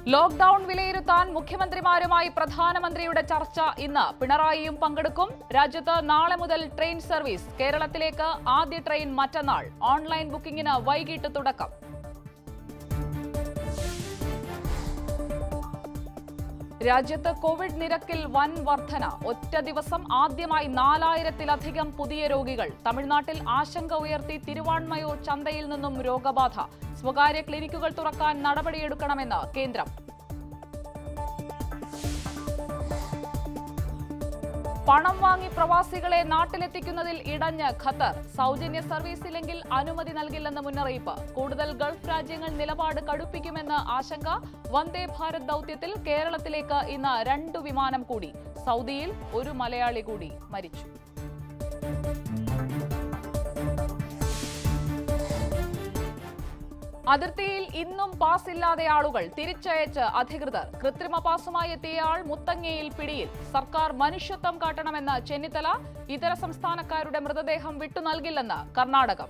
lockdown വിലയിരുത്താൻ മുഖ്യമന്ത്രിമാരുമായി പ്രധാനമന്ത്രിയുടെ ചർച്ച ഇന്ന് പിണറായിയും പങ്കെടുക്കും രാജ്യത്ത് നാളെ മുതൽ ട്രെയിൻ സർവീസ് കേരളത്തിലേക്ക് ആദ്യ ട്രെയിൻ മറ്റന്നാൾ ഓൺലൈൻ ബുക്കിംഗിന് വൈകിട്ട് തുടക്കം രാജ്യത്ത് കോവിഡ് നിരക്കിൽ വൻ വർധന ഒറ്റ ദിവസം ആദ്യമായി നാലായിരത്തിലധികം പുതിയ രോഗികൾ തമിഴ്നാട്ടിൽ ആശങ്ക ഉയർത്തി തിരുവാൺമയൂർ ചന്തയിൽ നിന്നും രോഗബാധ സ്വകാര്യ ക്ലിനിക്കുകൾ തുറക്കാൻ നടപടിയെടുക്കണമെന്ന് കേന്ദ്രം പണം വാങ്ങി പ്രവാസികളെ നാട്ടിലെത്തിക്കുന്നതിൽ ഇടഞ്ഞ് ഖത്തർ സൗജന്യ സർവീസ് ഇല്ലെങ്കിൽ അനുമതി നൽകില്ലെന്ന് മുന്നറിയിപ്പ് കൂടുതൽ ഗൾഫ് രാജ്യങ്ങൾ നിലപാട് കടുപ്പിക്കുമെന്ന് ആശങ്ക വന്ദേ ഭാരത് ദൗത്യത്തിൽ കേരളത്തിലേക്ക് ഇന്ന് രണ്ടു വിമാനം കൂടി സൗദിയിൽ ഒരു മലയാളി കൂടി മരിച്ചു അതിർത്തിയിൽ ഇന്നും പാസ് ഇല്ലാതെ ആളുകൾ തിരിച്ചയച്ച് അധികൃതർ കൃത്രിമ പാസുമായി എത്തിയയാൾ മുത്തങ്ങയിൽ പിടിയിൽ സർക്കാർ മനുഷ്യത്വം കാട്ടണമെന്ന് ചെന്നിത്തല ഇതര സംസ്ഥാനക്കാരുടെ മൃതദേഹം വിട്ടു നൽകില്ലെന്ന് കർണാടകം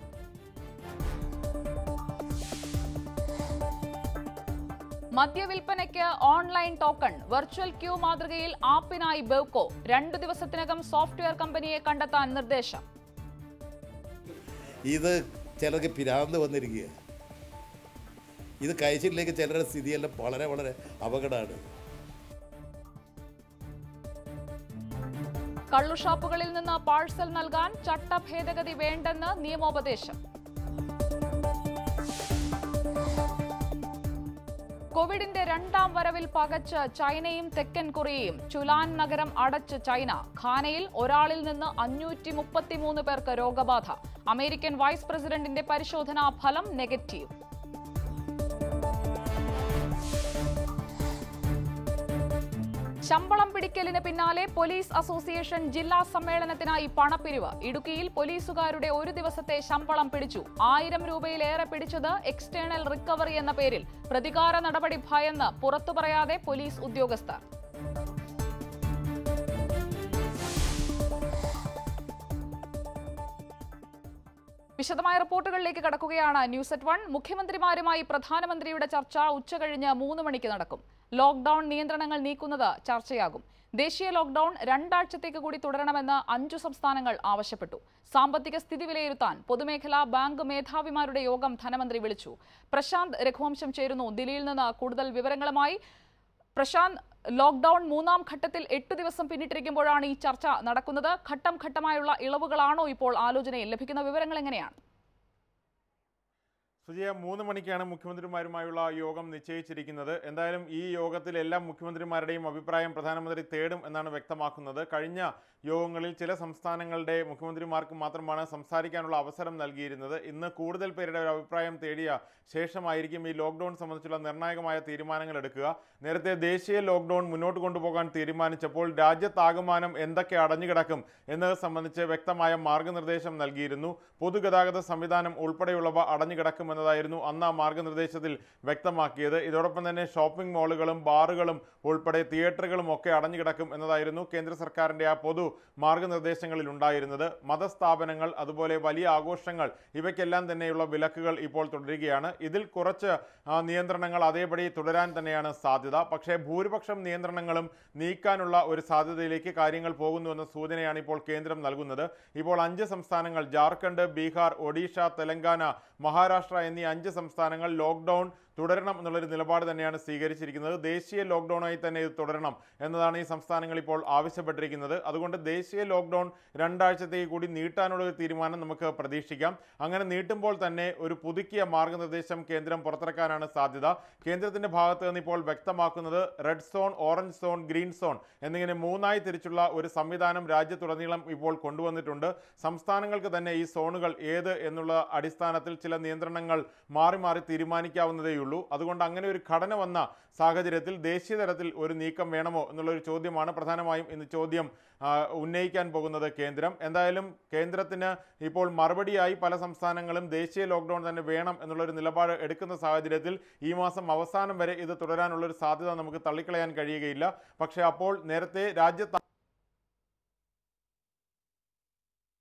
മദ്യവിൽപ്പനയ്ക്ക് ഓൺലൈൻ ടോക്കൺ വെർച്വൽ ക്യൂ മാതൃകയിൽ ആപ്പിനായി ബെവ്കോ രണ്ടു ദിവസത്തിനകം സോഫ്റ്റ്വെയർ കമ്പനിയെ കണ്ടെത്താൻ നിർദ്ദേശം ഇത് ചിലർക്ക് പിരാന്ത് വന്നിരിക്കുക ഇത് കഴിച്ചിട്ടിലേക്ക് ചിലരുടെ സ്ഥിതിയെല്ലാം വളരെ വളരെ അപകടമാണ് കള്ളുഷാപ്പുകളിൽ നിന്ന് പാഴ്സൽ നൽകാൻ ചട്ട ഭേദഗതി വേണ്ടെന്ന് നിയമോപദേശം കോവിഡിന്റെ രണ്ടാം വരവിൽ പകച്ച് ചൈനയും തെക്കൻ കൊറിയയും ചുലാൻ നഗരം അടച്ച് ചൈന ഖാനയിൽ ഒരാളിൽ നിന്ന് അഞ്ഞൂറ്റി മുപ്പത്തിമൂന്ന് പേർക്ക് രോഗബാധ അമേരിക്കൻ വൈസ് പ്രസിഡന്റിന്റെ പരിശോധനാ ഫലം നെഗറ്റീവ് ശമ്പളം പിടിക്കലിന് പിന്നാലെ പോലീസ് അസോസിയേഷൻ ജില്ലാ സമ്മേളനത്തിനായി പണപ്പിരിവ് ഇടുക്കിയിൽ പോലീസുകാരുടെ ഒരു ദിവസത്തെ ശമ്പളം പിടിച്ചു ആയിരം രൂപയിലേറെ പിടിച്ചത് എക്സ്റ്റേണൽ റിക്കവറി എന്ന പേരിൽ പ്രതികാര നടപടി ഭയന്ന് പുറത്തു പറയാതെ പോലീസ് ഉദ്യോഗസ്ഥർ വിശദമായ റിപ്പോർട്ടുകളിലേക്ക് കടക്കുകയാണ് ന്യൂസ് അറ്റ് വൺ മുഖ്യമന്ത്രിമാരുമായി പ്രധാനമന്ത്രിയുടെ ചർച്ച ഉച്ചകഴിഞ്ഞ് മൂന്ന് മണിക്ക് നടക്കും ലോക്ഡൌൺ നിയന്ത്രണങ്ങൾ നീക്കുന്നത് ചർച്ചയാകും ദേശീയ ലോക്ഡൌൺ രണ്ടാഴ്ചത്തേക്ക് കൂടി തുടരണമെന്ന് അഞ്ചു സംസ്ഥാനങ്ങൾ ആവശ്യപ്പെട്ടു സാമ്പത്തിക സ്ഥിതി വിലയിരുത്താൻ പൊതുമേഖലാ ബാങ്ക് മേധാവിമാരുടെ യോഗം ധനമന്ത്രി വിളിച്ചു പ്രശാന്ത് രഘുവംശം ചേരുന്നു ദില്ലിയിൽ നിന്ന് കൂടുതൽ വിവരങ്ങളുമായി പ്രശാന്ത് ലോക്ഡൌൺ മൂന്നാം ഘട്ടത്തിൽ എട്ട് ദിവസം പിന്നിട്ടിരിക്കുമ്പോഴാണ് ഈ ചർച്ച നടക്കുന്നത് ഘട്ടം ഘട്ടമായുള്ള ഇളവുകളാണോ ഇപ്പോൾ ആലോചനയിൽ ലഭിക്കുന്ന വിവരങ്ങൾ എങ്ങനെയാണ് സുജയ മൂന്ന് മണിക്കാണ് മുഖ്യമന്ത്രിമാരുമായുള്ള യോഗം നിശ്ചയിച്ചിരിക്കുന്നത് എന്തായാലും ഈ യോഗത്തിൽ എല്ലാ മുഖ്യമന്ത്രിമാരുടെയും അഭിപ്രായം പ്രധാനമന്ത്രി തേടും എന്നാണ് വ്യക്തമാക്കുന്നത് കഴിഞ്ഞ യോഗങ്ങളിൽ ചില സംസ്ഥാനങ്ങളുടെ മുഖ്യമന്ത്രിമാർക്ക് മാത്രമാണ് സംസാരിക്കാനുള്ള അവസരം നൽകിയിരുന്നത് ഇന്ന് കൂടുതൽ പേരുടെ ഒരു അഭിപ്രായം തേടിയ ശേഷമായിരിക്കും ഈ ലോക്ക്ഡൌൺ സംബന്ധിച്ചുള്ള നിർണായകമായ തീരുമാനങ്ങൾ എടുക്കുക നേരത്തെ ദേശീയ ലോക്ക്ഡൌൺ മുന്നോട്ട് കൊണ്ടുപോകാൻ തീരുമാനിച്ചപ്പോൾ രാജ്യത്താകമാനം എന്തൊക്കെ അടഞ്ഞുകിടക്കും എന്നത് സംബന്ധിച്ച് വ്യക്തമായ മാർഗനിർദ്ദേശം നൽകിയിരുന്നു പൊതുഗതാഗത സംവിധാനം ഉൾപ്പെടെയുള്ളവ അടഞ്ഞുകിടക്കുമെന്നതായിരുന്നു അന്ന് ആ മാർഗനിർദ്ദേശത്തിൽ വ്യക്തമാക്കിയത് ഇതോടൊപ്പം തന്നെ ഷോപ്പിംഗ് മാളുകളും ബാറുകളും ഉൾപ്പെടെ തിയേറ്ററുകളും ഒക്കെ അടഞ്ഞുകിടക്കും എന്നതായിരുന്നു കേന്ദ്ര സർക്കാരിന്റെ ആ പൊതു മാർഗനിർദ്ദേശങ്ങളിൽ ഉണ്ടായിരുന്നത് മതസ്ഥാപനങ്ങൾ അതുപോലെ വലിയ ആഘോഷങ്ങൾ ഇവയ്ക്കെല്ലാം തന്നെയുള്ള വിലക്കുകൾ ഇപ്പോൾ തുടരുകയാണ് ഇതിൽ കുറച്ച് ആ, നിയന്ത്രണങ്ങൾ അതേപടി തുടരാൻ തന്നെയാണ് സാധ്യത പക്ഷേ ഭൂരിപക്ഷം നിയന്ത്രണങ്ങളും നീക്കാനുള്ള ഒരു സാധ്യതയിലേക്ക് കാര്യങ്ങൾ പോകുന്നുവെന്ന സൂചനയാണ് ഇപ്പോൾ കേന്ദ്രം നൽകുന്നത് ഇപ്പോൾ അഞ്ച് സംസ്ഥാനങ്ങൾ ജാർഖണ്ഡ് ബീഹാർ ഒഡീഷ തെലങ്കാന മഹാരാഷ്ട്ര എന്നീ അഞ്ച് സംസ്ഥാനങ്ങൾ ലോക്ക്ഡൌൺ തുടരണം എന്നുള്ളൊരു നിലപാട് തന്നെയാണ് സ്വീകരിച്ചിരിക്കുന്നത് ദേശീയ ലോക്ക്ഡൌണായി തന്നെ ഇത് തുടരണം എന്നതാണ് ഈ സംസ്ഥാനങ്ങൾ ഇപ്പോൾ ആവശ്യപ്പെട്ടിരിക്കുന്നത് അതുകൊണ്ട് ദേശീയ ലോക്ക്ഡൌൺ രണ്ടാഴ്ചത്തേക്ക് കൂടി നീട്ടാനുള്ള ഒരു തീരുമാനം നമുക്ക് പ്രതീക്ഷിക്കാം അങ്ങനെ നീട്ടുമ്പോൾ തന്നെ ഒരു പുതുക്കിയ മാർഗനിർദ്ദേശം കേന്ദ്രം പുറത്തിറക്കാനാണ് സാധ്യത കേന്ദ്രത്തിന്റെ ഭാഗത്ത് നിന്ന് ഇപ്പോൾ വ്യക്തമാക്കുന്നത് red zone orange zone green zone എന്നിങ്ങനെ മൂന്നായി തിരിച്ചുള്ള ഒരു സംവിധാനം രാജ്യത്തുടനീളം ഇപ്പോൾ കൊണ്ടുവന്നിട്ടുണ്ട് സംസ്ഥാനങ്ങൾക്ക് തന്നെ ഈ സോണുകൾ ഏത് എന്നുള്ള അടിസ്ഥാനത്തിൽ ചില നിയന്ത്രണങ്ങൾ മാറി മാറി തീരുമാനിക്കാവുന്നതേയുള്ളൂ അതുകൊണ്ട് അങ്ങനെ ഒരു ഘടന വന്ന സാഹചര്യത്തിൽ ദേശീയ തലത്തിൽ ഒരു നീക്കം വേണമോ എന്നുള്ളൊരു ചോദ്യമാണ് പ്രധാനമായും ഇന്ന് ചോദ്യം ആ, ഉന്നയിക്കാൻ പോകുന്നത് കേന്ദ്രം എന്തായാലും കേന്ദ്രത്തിന് ഇപ്പോൾ മറുപടിയായി പല സംസ്ഥാനങ്ങളും ദേശീയ ലോക്ക്ഡൌൺ തന്നെ വേണം എന്നുള്ളൊരു നിലപാട് എടുക്കുന്ന സാഹചര്യത്തിൽ ഈ മാസം അവസാനം വരെ ഇത് തുടരാനുള്ളൊരു സാധ്യത നമുക്ക് തള്ളിക്കളയാൻ കഴിയുകയില്ല പക്ഷേ അപ്പോൾ നേരത്തെ രാജ്യത്ത്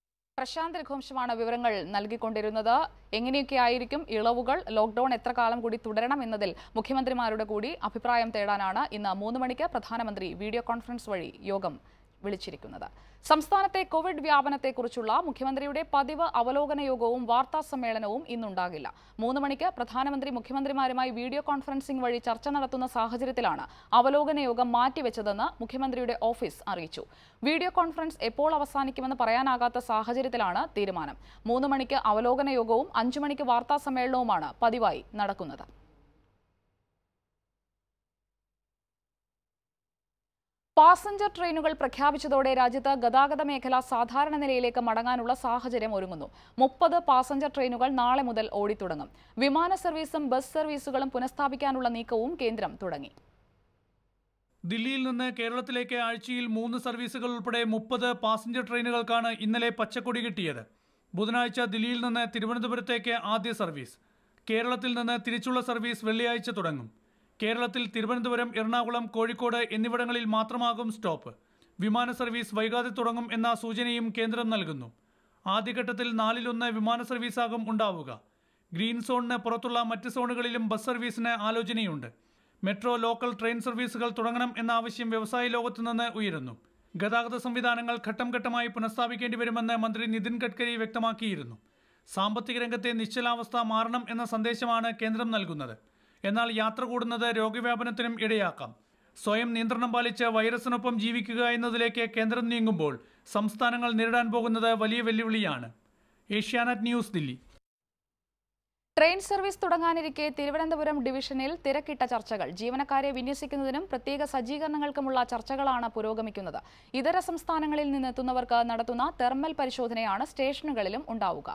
പ്രശാന്ത് രഘുവംശമാണ് വിവരങ്ങൾ നൽകിക്കൊണ്ടിരുന്നത് എങ്ങനെയൊക്കെയായിരിക്കും ഇളവുകൾ ലോക്ഡൌൺ എത്ര കാലം കൂടി തുടരണം എന്നതിൽ മുഖ്യമന്ത്രിമാരുടെ കൂടി അഭിപ്രായം തേടാനാണ് ഇന്ന് മൂന്ന് മണിക്ക് പ്രധാനമന്ത്രി വീഡിയോ കോൺഫറൻസ് വഴി യോഗം വിളിച്ചിരിക്കുന്നത് സംസ്ഥാനത്തെ കോവിഡ് വ്യാപനത്തെക്കുറിച്ചുള്ള മുഖ്യമന്ത്രിയുടെ പതിവ് അവലോകന യോഗവും വാർത്താ സമ്മേളനവും ഇന്നുണ്ടാകില്ല മൂന്ന് മണിക്ക് പ്രധാനമന്ത്രി മുഖ്യമന്ത്രിമാരുമായി വീഡിയോ കോൺഫറൻസിംഗ് വഴി ചർച്ച നടത്തുന്ന സാഹചര്യത്തിലാണ് അവലോകന യോഗം മാറ്റിവെച്ചതെന്ന് മുഖ്യമന്ത്രിയുടെ ഓഫീസ് അറിയിച്ചു വീഡിയോ കോൺഫറൻസ് എപ്പോൾ അവസാനിക്കുമെന്ന് പറയാനാകാത്ത സാഹചര്യത്തിലാണ് തീരുമാനം മൂന്ന് മണിക്ക് അവലോകന യോഗവും അഞ്ചു മണിക്ക് വാർത്താ സമ്മേളനവുമാണ് പതിവായി നടക്കുന്നത് പാസഞ്ചർ ട്രെയിനുകൾ പ്രഖ്യാപിച്ചതോടെ രാജ്യത്ത് ഗതാഗത മേഖല സാധാരണ നിലയിലേക്ക് മടങ്ങാനുള്ള സാഹചര്യം ഒരുങ്ങുന്നു മുപ്പത് പാസഞ്ചർ ട്രെയിനുകൾ നാളെ മുതൽ ഓടിത്തുടങ്ങും വിമാന സർവീസും ബസ് സർവീസുകളും പുനഃസ്ഥാപിക്കാനുള്ള നീക്കവും കേന്ദ്രം തുടങ്ങി ദില്ലിയിൽ നിന്ന് കേരളത്തിലേക്ക് ആഴ്ചയിൽ മൂന്ന് സർവീസുകൾ ഉൾപ്പെടെ മുപ്പത് പാസഞ്ചർ ട്രെയിനുകൾക്കാണ് ഇന്നലെ പച്ചക്കൊടി കിട്ടിയത് ബുധനാഴ്ച ദില്ലിയിൽ നിന്ന് തിരുവനന്തപുരത്തേക്ക് ആദ്യ സർവീസ് കേരളത്തിൽ നിന്ന് തിരിച്ചുള്ള സർവീസ് വെള്ളിയാഴ്ച തുടങ്ങും കേരളത്തിൽ തിരുവനന്തപുരം എറണാകുളം കോഴിക്കോട് എന്നിവിടങ്ങളിൽ മാത്രമാകും സ്റ്റോപ്പ് വിമാന സർവീസ് വൈകാതെ തുടങ്ങും എന്ന സൂചനയും കേന്ദ്രം നൽകുന്നു ആദ്യഘട്ടത്തിൽ നാലിലൊന്ന് വിമാന സർവീസാകും ഉണ്ടാവുക ഗ്രീൻ സോണിന് പുറത്തുള്ള മറ്റ് സോണുകളിലും ബസ് സർവീസിന് ആലോചനയുണ്ട് മെട്രോ ലോക്കൽ ട്രെയിൻ സർവീസുകൾ തുടങ്ങണം എന്ന ആവശ്യം വ്യവസായ ലോകത്തു നിന്ന് ഉയരുന്നു ഗതാഗത സംവിധാനങ്ങൾ ഘട്ടം ഘട്ടമായി പുനഃസ്ഥാപിക്കേണ്ടി വരുമെന്ന് മന്ത്രി നിതിൻ ഗഡ്കരി വ്യക്തമാക്കിയിരുന്നു സാമ്പത്തിക രംഗത്തെ നിശ്ചലാവസ്ഥ മാറണം എന്ന സന്ദേശമാണ് കേന്ദ്രം നൽകുന്നത് എന്നാൽ യാത്ര കൂടുന്നത് രോഗവ്യാപനത്തിനും ഇടയാക്കാം സ്വയം നിയന്ത്രണം പാലിച്ച് വൈറസിനൊപ്പം ജീവിക്കുക എന്നതിലേക്ക് കേന്ദ്രം നീങ്ങുമ്പോൾ സംസ്ഥാനങ്ങൾ നേരിടാൻ പോകുന്നത് വലിയ വെല്ലുവിളിയാണ് Asianet news Delhi train service തുടങ്ങാനിരിക്കെ തിരുവനന്തപുരം ഡിവിഷനിൽ തിരക്കിട്ട ചർച്ചകൾ ജീവനക്കാരെ വിന്യസിക്കുന്നതിനും പ്രത്യേക സജ്ജീകരണങ്ങൾക്കുമുള്ള ചർച്ചകളാണ് പുരോഗമിക്കുന്നത് ഇതര സംസ്ഥാനങ്ങളിൽ നിന്നെത്തുന്നവർക്ക് നടത്തുന്ന തെർമൽ പരിശോധനയാണ് സ്റ്റേഷനുകളിലും ഉണ്ടാവുക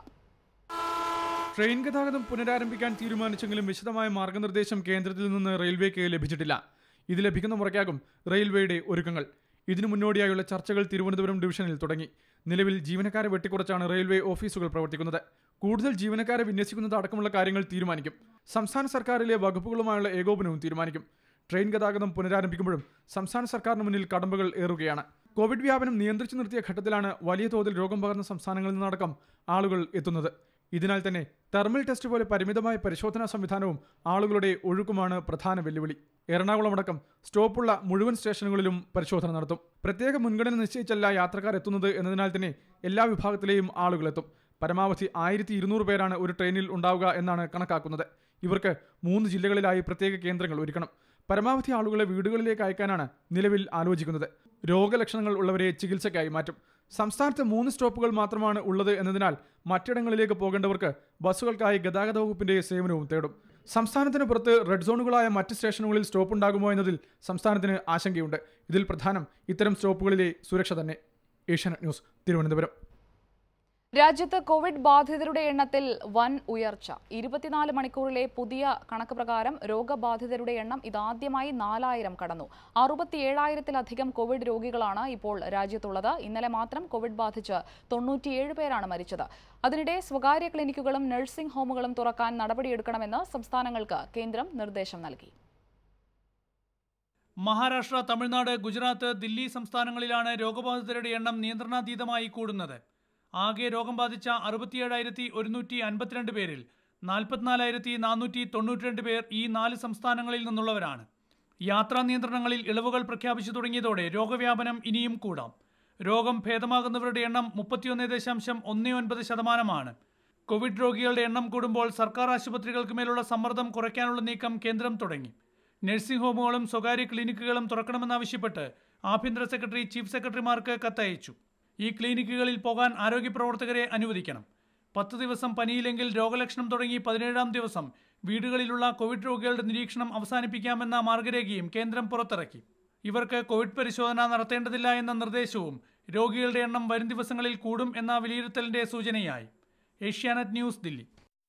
ട്രെയിൻ ഗതാഗതം പുനരാരംഭിക്കാൻ തീരുമാനിച്ചെങ്കിലും വിശദമായ മാർഗനിർദ്ദേശം കേന്ദ്രത്തിൽ നിന്ന് റെയിൽവേക്ക് ലഭിച്ചിട്ടില്ല ഇത് ലഭിക്കുന്ന മുറയ്ക്കാകും റെയിൽവേയുടെ ഒരുക്കങ്ങൾ ഇതിനു മുന്നോടിയായുള്ള ചർച്ചകൾ തിരുവനന്തപുരം ഡിവിഷനിൽ തുടങ്ങി നിലവിൽ ജീവനക്കാരെ വെട്ടിക്കുറച്ചാണ് റെയിൽവേ ഓഫീസുകൾ പ്രവർത്തിക്കുന്നത് കൂടുതൽ ജീവനക്കാരെ വിന്യസിക്കുന്നത് അടക്കമുള്ള കാര്യങ്ങൾ തീരുമാനിക്കും സംസ്ഥാന സർക്കാരിലെ വകുപ്പുകളുമായുള്ള ഏകോപനവും തീരുമാനിക്കും ട്രെയിൻ ഗതാഗതം പുനരാരംഭിക്കുമ്പോഴും സംസ്ഥാന സർക്കാരിന് മുന്നിൽ കടമ്പകൾ ഏറുകയാണ് കോവിഡ് വ്യാപനം നിയന്ത്രിച്ചു നിർത്തിയ ഘട്ടത്തിലാണ് വലിയ തോതിൽ രോഗം പകർന്ന സംസ്ഥാനങ്ങളിൽ നിന്നടക്കം ആളുകൾ എത്തുന്നത് ഇതിനാൽ തന്നെ തെർമൽ ടെസ്റ്റ് പോലെ പരിമിതമായ പരിശോധനാ സംവിധാനവും ആളുകളുടെ ഒഴുക്കുമാണ് പ്രധാന വെല്ലുവിളി എറണാകുളമടക്കം സ്റ്റോപ്പുള്ള മുഴുവൻ സ്റ്റേഷനുകളിലും പരിശോധന നടത്തും പ്രത്യേക മുൻഗണന നിശ്ചയിച്ചല്ല യാത്രക്കാർ എത്തുന്നത് എന്നതിനാൽ തന്നെ എല്ലാ വിഭാഗത്തിലെയും ആളുകളെത്തും പരമാവധി ആയിരത്തി ഇരുന്നൂറ് പേരാണ് ഒരു ട്രെയിനിൽ ഉണ്ടാവുക എന്നാണ് കണക്കാക്കുന്നത് ഇവർക്ക് മൂന്ന് ജില്ലകളിലായി പ്രത്യേക കേന്ദ്രങ്ങൾ ഒരുക്കണം പരമാവധി ആളുകളെ വീടുകളിലേക്ക് അയക്കാനാണ് നിലവിൽ ആലോചിക്കുന്നത് രോഗലക്ഷണങ്ങൾ ഉള്ളവരെ ചികിത്സയ്ക്കായി മാറ്റും സംസ്ഥാനത്ത് മൂന്ന് സ്റ്റോപ്പുകൾ മാത്രമാണ് ഉള്ളത് എന്നതിനാൽ മറ്റിടങ്ങളിലേക്ക് പോകേണ്ടവർക്ക് ബസ്സുകൾക്കായി ഗതാഗത വകുപ്പിന്റെ സേവനവും തേടും സംസ്ഥാനത്തിന് പുറത്ത് റെഡ് സോണുകളായ മറ്റ് സ്റ്റേഷനുകളിൽ സ്റ്റോപ്പ് ഉണ്ടാകുമോ എന്നതിൽ സംസ്ഥാനത്തിന് ആശങ്കയുണ്ട് ഇതിൽ പ്രധാനം ഇത്തരം സ്റ്റോപ്പുകളിലെ സുരക്ഷ തന്നെ ഏഷ്യാനെറ്റ് ന്യൂസ് തിരുവനന്തപുരം രാജ്യത്ത് കോവിഡ് ബാധിതരുടെ എണ്ണത്തിൽ വൻ ഉയർച്ച ഇരുപത്തിനാല് മണിക്കൂറിലെ പുതിയ കണക്ക് പ്രകാരം രോഗബാധിതരുടെ എണ്ണം ഇതാദ്യമായി നാലായിരം കടന്നു അറുപത്തിയേഴായിരത്തിലധികം കോവിഡ് രോഗികളാണ് ഇപ്പോൾ രാജ്യത്തുള്ളത് ഇന്നലെ മാത്രം കോവിഡ് ബാധിച്ച് തൊണ്ണൂറ്റിയേഴ് പേരാണ് മരിച്ചത് അതിനിടെ സ്വകാര്യ ക്ലിനിക്കുകളും നഴ്സിംഗ് ഹോമുകളും തുറക്കാൻ നടപടിയെടുക്കണമെന്ന് സംസ്ഥാനങ്ങൾക്ക് കേന്ദ്രം നിർദ്ദേശം നൽകി മഹാരാഷ്ട്ര തമിഴ്നാട് ഗുജറാത്ത് ദില്ലി സംസ്ഥാനങ്ങളിലാണ് രോഗബാധിതരുടെ എണ്ണം നിയന്ത്രണാതീതമായി കൂടുന്നത് ആകെ രോഗം ബാധിച്ച അറുപത്തിയേഴായിരത്തി ഒരുന്നൂറ്റി അൻപത്തിരണ്ട് പേരിൽ നാൽപ്പത്തിനാലായിരത്തി നാനൂറ്റി തൊണ്ണൂറ്റിരണ്ട് പേർ ഈ നാല് സംസ്ഥാനങ്ങളിൽ നിന്നുള്ളവരാണ് യാത്രാ നിയന്ത്രണങ്ങളിൽ ഇളവുകൾ പ്രഖ്യാപിച്ചു തുടങ്ങിയതോടെ രോഗവ്യാപനം ഇനിയും കൂടാം രോഗം ഭേദമാകുന്നവരുടെ എണ്ണം മുപ്പത്തിയൊന്ന് ദശാംശം ഒന്ന് ഒൻപത് ശതമാനമാണ് കോവിഡ് രോഗികളുടെ എണ്ണം കൂടുമ്പോൾ സർക്കാർ ആശുപത്രികൾക്ക് മേലുള്ള സമ്മർദ്ദം കുറയ്ക്കാനുള്ള നീക്കം കേന്ദ്രം തുടങ്ങി നഴ്സിംഗ് ഹോമുകളും സ്വകാര്യ ക്ലിനിക്കുകളും തുറക്കണമെന്നാവശ്യപ്പെട്ട് ആഭ്യന്തര സെക്രട്ടറി ചീഫ് സെക്രട്ടറിമാർക്ക് കത്തയച്ചു ഈ ക്ലിനിക്കുകളിൽ പോകാൻ ആരോഗ്യ പ്രവർത്തകരെ അനുവദിക്കണം പത്ത് ദിവസം പനിയില്ലെങ്കിൽ രോഗലക്ഷണം തുടങ്ങി പതിനേഴാം ദിവസം വീടുകളിലുള്ള കോവിഡ് രോഗികളുടെ നിരീക്ഷണം അവസാനിപ്പിക്കാമെന്ന മാർഗരേഖയും കേന്ദ്രം പുറത്തിറക്കി ഇവർക്ക് കോവിഡ് പരിശോധന നടത്തേണ്ടതില്ല എന്ന നിർദ്ദേശവും രോഗികളുടെ എണ്ണം വരും ദിവസങ്ങളിൽ കൂടും എന്ന വിലയിരുത്തലിന്റെ സൂചനയായി ഏഷ്യാനെറ്റ് ന്യൂസ് ദില്ലി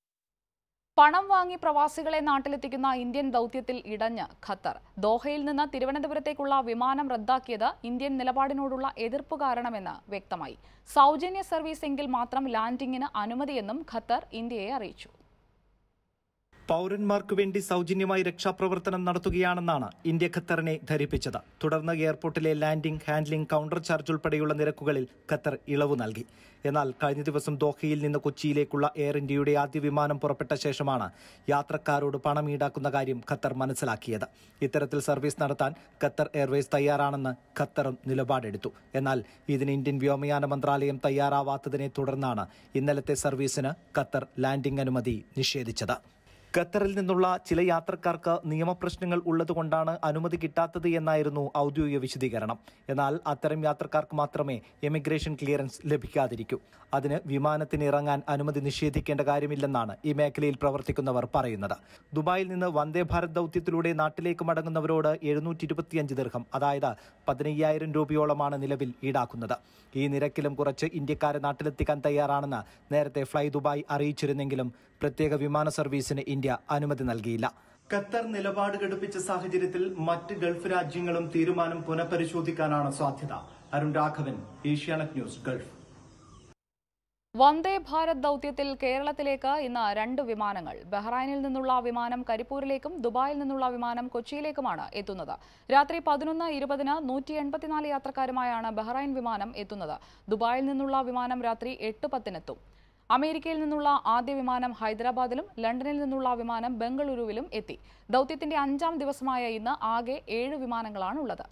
പണം വാങ്ങി പ്രവാസികളെ നാട്ടിലെത്തിക്കുന്ന ഇന്ത്യൻ ദൗത്യത്തിൽ ഇടഞ്ഞ് ഖത്തർ ദോഹയിൽ നിന്ന് തിരുവനന്തപുരത്തേക്കുള്ള വിമാനം റദ്ദാക്കിയത് ഇന്ത്യൻ നിലപാടിനോടുള്ള എതിർപ്പ് കാരണമെന്ന് വ്യക്തമായി സൗജന്യ സർവീസ് എങ്കിൽ മാത്രം ലാൻഡിംഗിന് അനുമതിയെന്നും ഖത്തർ ഇന്ത്യയെ അറിയിച്ചു പൗരന്മാർക്കു വേണ്ടി സൗജന്യമായി രക്ഷാപ്രവർത്തനം നടത്തുകയാണെന്നാണ് ഇന്ത്യ ഖത്തറിനെ ധരിപ്പിച്ചത് തുടർന്ന് എയർപോർട്ടിലെ ലാൻഡിംഗ് ഹാൻഡ്ലിംഗ് കൗണ്ടർ ചാർജ് ഉൾപ്പെടെയുള്ള നിരക്കുകളിൽ ഖത്തർ ഇളവ് നൽകി എന്നാൽ കഴിഞ്ഞ ദിവസം ദോഹയിൽ നിന്ന് കൊച്ചിയിലേക്കുള്ള എയർ ഇന്ത്യയുടെ ആദ്യ വിമാനം പുറപ്പെട്ട ശേഷമാണ് യാത്രക്കാരോട് പണം ഈടാക്കുന്ന കാര്യം ഖത്തർ മനസ്സിലാക്കിയത് ഇത്തരത്തിൽ സർവീസ് നടത്താൻ ഖത്തർ എയർവേസ് തയ്യാറാണെന്ന് ഖത്തറും നിലപാടെടുത്തു എന്നാൽ ഇതിന് ഇന്ത്യൻ വ്യോമയാന മന്ത്രാലയം തയ്യാറാവാത്തതിനെ തുടർന്നാണ് ഇന്നലത്തെ സർവീസിന് ഖത്തർ ലാൻഡിംഗ് അനുമതി നിഷേധിച്ചത് ഖത്തറിൽ നിന്നുള്ള ചില യാത്രക്കാർക്ക് നിയമപ്രശ്നങ്ങൾ ഉള്ളതുകൊണ്ടാണ് അനുമതി കിട്ടാത്തത് എന്നായിരുന്നു ഔദ്യോഗിക വിശദീകരണം എന്നാൽ അത്തരം യാത്രക്കാർക്ക് മാത്രമേ എമിഗ്രേഷൻ ക്ലിയറൻസ് ലഭിക്കാതിരിക്കൂ അതിന് വിമാനത്തിന് ഇറങ്ങാൻ അനുമതി നിഷേധിക്കേണ്ട കാര്യമില്ലെന്നാണ് ഈ മേഖലയിൽ പ്രവർത്തിക്കുന്നവർ പറയുന്നത് ദുബായിൽ നിന്ന് വന്ദേ ഭാരത് ദൗത്യത്തിലൂടെ നാട്ടിലേക്ക് മടങ്ങുന്നവരോട് എഴുന്നൂറ്റി ഇരുപത്തിയഞ്ച് ദീർഘം അതായത് പതിനയ്യായിരം രൂപയോളമാണ് നിലവിൽ ഈടാക്കുന്നത് ഈ നിരക്കിലും കുറച്ച് ഇന്ത്യക്കാരെ നാട്ടിലെത്തിക്കാൻ തയ്യാറാണെന്ന് നേരത്തെ ഫ്ലൈ ദുബായ് അറിയിച്ചിരുന്നെങ്കിലും പ്രത്യേക വിമാന സർവീസിന് ഇന്ത്യ അനുമതി നൽകിയില്ല ഖത്തർ നിലപാട് ഘടിപ്പിച്ച സാഹചര്യത്തിൽ മറ്റ് ഗൾഫ് രാജ്യങ്ങളും തീരുമാനം പുനഃപരിശോധിക്കാനാണ് സാധ്യത അരുൺ രാഘവൻ ഏഷ്യാനെറ്റ് ന്യൂസ് ഗൾഫ് വന്ദേ ഭാരത് ദൗത്യത്തിൽ കേരളത്തിലേക്ക് ഇന്ന് രണ്ട് വിമാനങ്ങൾ ബഹ്റൈനിൽ നിന്നുള്ള വിമാനം കരിപ്പൂരിലേക്കും ദുബായിൽ നിന്നുള്ള വിമാനം കൊച്ചിയിലേക്കുമാണ് എത്തുന്നത് രാത്രി പതിനൊന്ന് ഇരുപതിന് നൂറ്റി എൺപത്തിനാല് യാത്രക്കാരുമായാണ് ബഹ്റൈൻ വിമാനം എത്തുന്നത് ദുബായിൽ നിന്നുള്ള വിമാനം രാത്രി എട്ട് പത്തിനെത്തും അമേരിക്കയിൽ നിന്നുള്ള ആദ്യ വിമാനം ഹൈദരാബാദിലും ലണ്ടനിൽ നിന്നുള്ള വിമാനം ബംഗളൂരുവിലും എത്തി ദൗത്യത്തിന്റെ അഞ്ചാം ദിവസമായ ഇന്ന് ആകെ ഏഴ് വിമാനങ്ങളാണ് ഉള്ളത്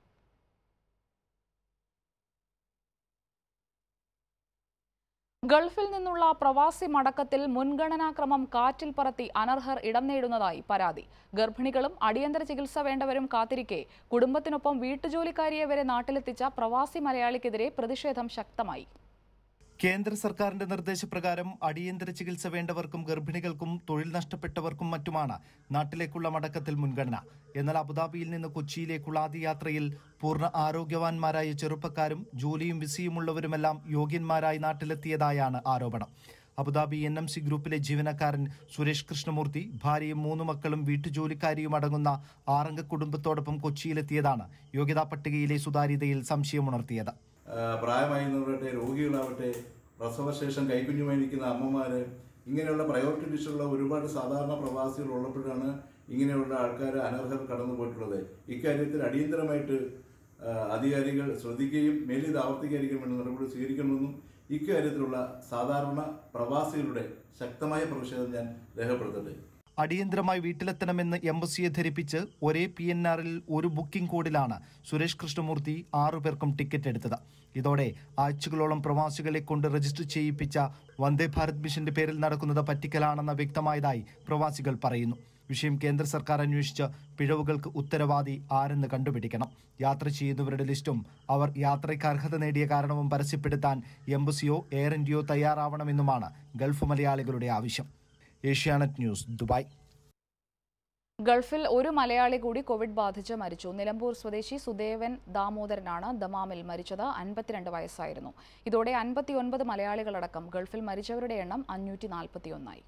ഗൾഫിൽ നിന്നുള്ള പ്രവാസി മടക്കത്തിൽ മുൻഗണനാക്രമം കാറ്റിൽ പറത്തി അനർഹർ ഇടം നേടുന്നതായി പരാതി ഗർഭിണികളും അടിയന്തര ചികിത്സ വേണ്ടവരും കാത്തിരിക്കെ കുടുംബത്തിനൊപ്പം വീട്ടുജോലിക്കാരിയെ വരെ നാട്ടിലെത്തിച്ച പ്രവാസി മലയാളിക്കെതിരെ പ്രതിഷേധം ശക്തമായി കേന്ദ്ര സർക്കാരിന്റെ നിർദ്ദേശപ്രകാരം അടിയന്തര ചികിത്സ വേണ്ടവർക്കും ഗർഭിണികൾക്കും തൊഴിൽ നഷ്ടപ്പെട്ടവർക്കും മറ്റുമാണ് നാട്ടിലേക്കുള്ള മടക്കത്തിൽ മുൻഗണന എന്നാൽ അബുദാബിയിൽ നിന്ന് കൊച്ചിയിലേക്കുള്ള ആദ്യ യാത്രയിൽ പൂർണ്ണ ആരോഗ്യവാന്മാരായ ചെറുപ്പക്കാരും ജോലിയും വിസയുമുള്ളവരുമെല്ലാം യോഗ്യന്മാരായി നാട്ടിലെത്തിയതായാണ് ആരോപണം അബുദാബി എൻ എം സി ഗ്രൂപ്പിലെ ജീവനക്കാരൻ സുരേഷ് കൃഷ്ണമൂർത്തി ഭാര്യയും മൂന്ന് മക്കളും വീട്ടുജോലിക്കാരിയും അടങ്ങുന്ന ആറംഗ കുടുംബത്തോടൊപ്പം കൊച്ചിയിലെത്തിയതാണ് യോഗ്യതാ പട്ടികയിലെ സുതാര്യതയിൽ സംശയമുണർത്തിയത് പ്രായമായിരുന്നവരാവട്ടെ രോഗികളാവട്ടെ പ്രസവശേഷം കൈക്കുഞ്ഞുമായി നിൽക്കുന്ന അമ്മമാര് ഇങ്ങനെയുള്ള പ്രയോറിറ്റി ലിസ്റ്റുള്ള ഒരുപാട് സാധാരണ പ്രവാസികൾ ഉള്ളപ്പോഴാണ് ഇങ്ങനെയുള്ള ആൾക്കാർ അനർഹർ കടന്നു പോയിട്ടുള്ളത് ഇക്കാര്യത്തിൽ അടിയന്തരമായിട്ട് ആ, അധികാരികൾ ശ്രദ്ധിക്കുകയും മേലിൽ ഇത് ആവർത്തിക്കാതിരിക്കാൻ വേണ്ട നടപടി സ്വീകരിക്കണമെന്നും ഇക്കാര്യത്തിലുള്ള സാധാരണ പ്രവാസികളുടെ ശക്തമായ പ്രതിഷേധം ഞാൻ രേഖപ്പെടുത്തട്ടെ അടിയന്തരമായി വീട്ടിലെത്തണമെന്ന് എംബസിയെ ധരിപ്പിച്ച് ഒരേ പി എൻ ആറിൽ ഒരു ബുക്കിംഗ് കോഡിലാണ് സുരേഷ് കൃഷ്ണമൂർത്തി ആറു പേർക്കും ടിക്കറ്റ് എടുത്തത് ഇതോടെ ആഴ്ചകളോളം പ്രവാസികളെ കൊണ്ട് രജിസ്റ്റർ ചെയ്യിപ്പിച്ച വന്ദേ ഭാരത് മിഷന്റെ പേരിൽ നടക്കുന്നത് പറ്റിക്കലാണെന്ന് വ്യക്തമായതായി പ്രവാസികൾ പറയുന്നു വിഷയം കേന്ദ്ര സർക്കാർ അന്വേഷിച്ച് പിഴവുകൾക്ക് ഉത്തരവാദി ആരെന്ന് കണ്ടുപിടിക്കണം യാത്ര ചെയ്യുന്നവരുടെ ലിസ്റ്റും അവർ യാത്രയ്ക്ക് അർഹത നേടിയ കാരണവും പരസ്യപ്പെടുത്താൻ എംബസിയോ എയർ ഇന്ത്യയോ തയ്യാറാവണമെന്നുമാണ് ഗൾഫ് മലയാളികളുടെ ആവശ്യം ഏഷ്യാനെറ്റ് ന്യൂസ് ദുബായ് ഗൾഫിൽ ഒരു മലയാളി കൂടി കോവിഡ് ബാധിച്ച് മരിച്ചു നിലമ്പൂർ സ്വദേശി സുദേവൻ ദാമോദരനാണ് ദമാമിൽ മരിച്ചത് അൻപത്തിരണ്ട് വയസ്സായിരുന്നു ഇതോടെ അൻപത്തിയൊൻപത് മലയാളികളടക്കം ഗൾഫിൽ മരിച്ചവരുടെ എണ്ണം അഞ്ഞൂറ്റി നാൽപ്പത്തിയൊന്നായി